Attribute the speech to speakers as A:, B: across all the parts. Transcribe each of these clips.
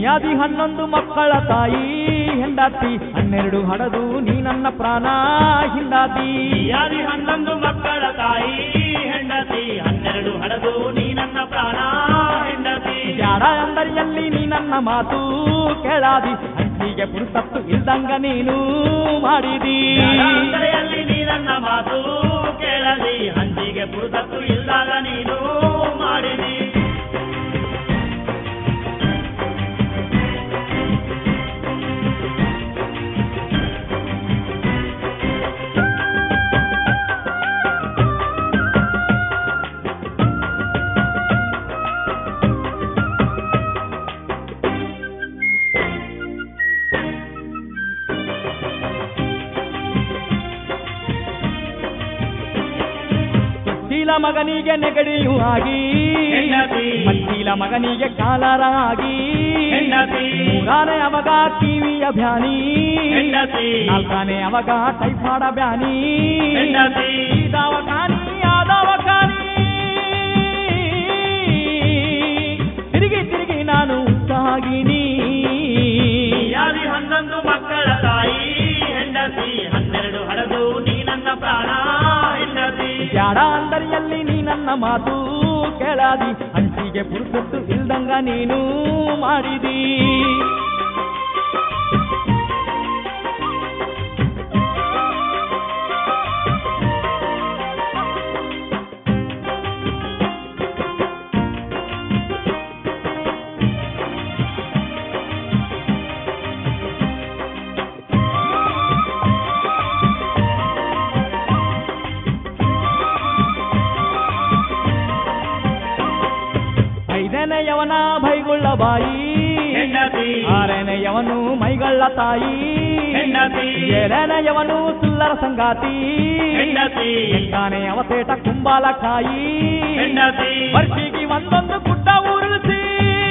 A: ನೀಯಾದಿ ಹನ್ನೊಂದು ಮಕ್ಕಳ ತಾಯಿ ಹೆಂಡತಿ ಹನ್ನೆರಡು ಹಡದು ನೀ ನನ್ನ ಪ್ರಾಣ ಹಿಂಡಾತಿ
B: ಯಾದಿ ಹನ್ನೊಂದು ಮಕ್ಕಳ ತಾಯಿ ಹೆಂಡತಿ ಹನ್ನೆರಡು ಹಡದು ನೀ ನನ್ನ ಪ್ರಾಣ ಹೆಂಡತಿ
A: ಬ್ಯಾಡ ಅಂದರಿಯಲ್ಲಿ ನೀ ನನ್ನ ಮಾತು ಕೇಳಾದಿ ಹಂಚಿಗೆ ಪುರುಸತ್ತು ಇಲ್ದಂಗ ನೀನು ಮಾಡಿದಿ
B: ಅಂದರೆಯಲ್ಲಿ ನೀ ನನ್ನ ಮಾತು ಕೇಳಲಿ ಹಂಚಿಗೆ ಪುರುಸತ್ತು ಇಲ್ದಾಗ ನೀನು ಮಾಡಿದಿ
A: ತೊಟ್ಟಿಲ ಮಗನಿಗೆ ನೆಗಡಿಯೂ ಆಗಿ
B: ಹೆಂಡತಿ.
A: ಮಟ್ಟಿಲ ಮಗನಿಗೆ ಕಾಲರ ಆಗಿ
B: ಹೆಂಡತಿ.
A: ಮೂರನೇ ಅವಾಗ ಕಿವಿಯ ಬ್ಯಾನಿ
B: ಹೆಂಡತಿ.
A: ನಾಲ್ಕನೇ ಅವಾಗ ಟೈಫಾಡ ಬ್ಯಾನಿ
B: ಹೆಂಡತಿ.
A: ಈ ದವಾಖಾನಿ ಆ ದವಾಖಾನಿ ತಿರುಗಿ ತಿರುಗಿ ನಾನು ಸಾಗಿನಿ
B: ಯಾದಿ ಹನ್ನೊಂದು ಮಕ್ಕಳ ತಾಯಿ ಹೆಂಡತಿ ಹನ್ನೆರಡು ಹಡದು ನೀ ನನ್ನ ಪ್ರಾಣ ಹೆಂಡತಿ
A: ಬ್ಯಾಡ ಅಂದರಿಯಲ್ಲಿ ನೀ ನನ್ನ ಮಾತು ಕೇಳಾದಿ ಹಂಚಿಗೆ ಪುರುಸತ್ತು ಇಲ್ದಂಗ ನೀನು ಮಾಡಿದಿ ಐದನೆಯವನ ಬೈಗುಳ್ಳ ಬಾಯಿ
B: ಹೆಂಡತಿ
A: ಆರನೆಯವನು ಮೈಗಳ್ಳ ತಾಯಿ
B: ಹೆಂಡತಿ
A: ಏಳನೆಯವನು ಸುಲ್ಲರ ಸಂಗಾತಿ
B: ಹೆಂಡತಿ
A: ಎಂಟನೆಯವ ತೇಟ ಕುಂಬಾಲ ಕಾಯಿ
B: ಹೆಂಡತಿ
A: ವರ್ಷಿಗೆ ಒಂದೊಂದು ಗುಡ್ಡ ಉರುಳಿಸಿ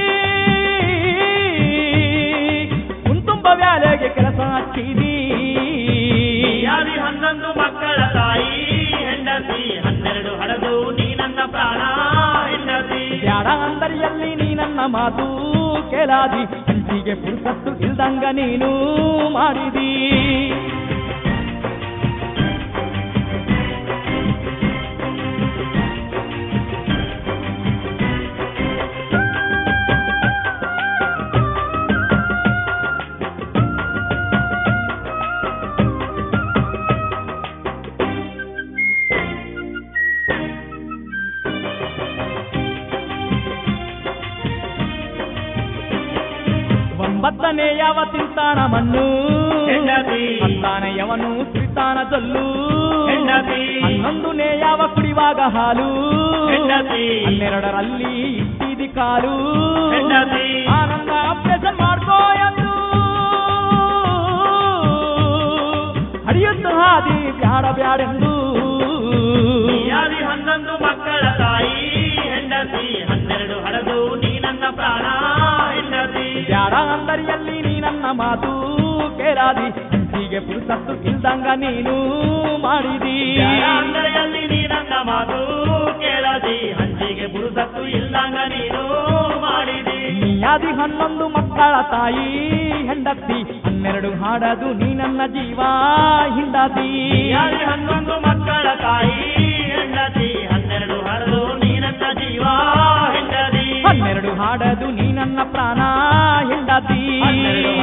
A: ಕುಂತುಂಬ ವ್ಯಾಲೆಗೆ ಕೆಲಸ ಹಚ್ಚಿದಿ
B: ಯಾದಿ ಹನ್ನೊಂದು ಮಕ್ಕಳ ತಾಯಿ ಹೆಂಡತಿ ಹನ್ನೆರಡು ಹಡದು ನೀ ನನ್ನ ಪ್ರಾಣ ಹೆಂಡತಿ
A: ಬ್ಯಾಡ ಅಂದರಿಯಲ್ಲಿ ನೀ ನನ್ನ ಮಾತು ಕೇಳಾದಿ ಹಂಚಿಗೆ ಪುರುಸತ್ತು ಇಲ್ದಂಗ ನೀನು ಮಾಡಿದಿ ಒಂಬತ್ತನೇ ಯಾವ ತಿಂತಾನ ಮಣ್ಣು
B: ಹೆಂಡತಿ.
A: ಹತ್ತಾನೆಯವನು ತಿಂತಾನ ಜೊಲ್ಲು
B: ಹೆಂಡತಿ.
A: ಹನ್ನೊಂದನೇ ಯಾವ ಕುಡಿವಾಗ ಹಾಲು
B: ಹೆಂಡತಿ.
A: ಹನ್ನೆರಡರಲ್ಲಿ ಇಟ್ಟಿದಿ ಕಾಲು
B: ಹೆಂಡತಿ.
A: ಆನಂದ ಆಪರೇಷನ್ ಮಾಡ್ಕೋ ಎಂದು ಹರಿಯುತ್ತ ಹಾದಿ ಬ್ಯಾಡ ಬ್ಯಾಡೆಂದು
B: ಯಾದಿ ಹನ್ನೊಂದು ಮಕ್ಕಳ ತಾಯಿ ಹೆಂಡತಿ ಹನ್ನೆರಡು ಹಡದು ನೀ ನನ್ನ ಪ್ರಾಣ ಹೆಂಡತಿ
A: ಬ್ಯಾಡ ಅಂದರಿಯಲ್ಲಿ ನೀ ನನ್ನ ಮಾತು ಕೇಳಾದಿ ಹಂಚಿಗೆ ಪುರುಸತ್ತು ಇಲ್ದಂಗ ನೀನು ಮಾಡಿದಿ
B: ಅಂದರೆಯಲ್ಲಿ ನೀ ನನ್ನ ಮಾತು ಕೇಳದಿ ಹಂಚಿಗೆ ಪುರುಸತ್ತು ಇಲ್ದಂಗ ನೀನು ಮಾಡಿದಿ
A: ನೀಯಾದಿ ಹನ್ನೊಂದು ಮಕ್ಕಳ ತಾಯಿ ಹೆಂಡತಿ ಹನ್ನೆರಡು ಹಾಡದು ನೀ ನನ್ನ ಜೀವ ಹಿಂಡತಿ
B: ಯಾದಿ ಹನ್ನೊಂದು ಮಕ್ಕಳ ತಾಯಿ ಹೆಂಡತಿ ಹನ್ನೆರಡು ಹಡದು ನೀ ನನ್ನ ಜೀವ ಹೆಂಡತಿ
A: ಹನ್ನೆರಡು ಹಾಡದು ನೀ ನನ್ನ ಪ್ರಾಣ ಹೆಂಡತಿ
B: ಹನ್ನೆರಡು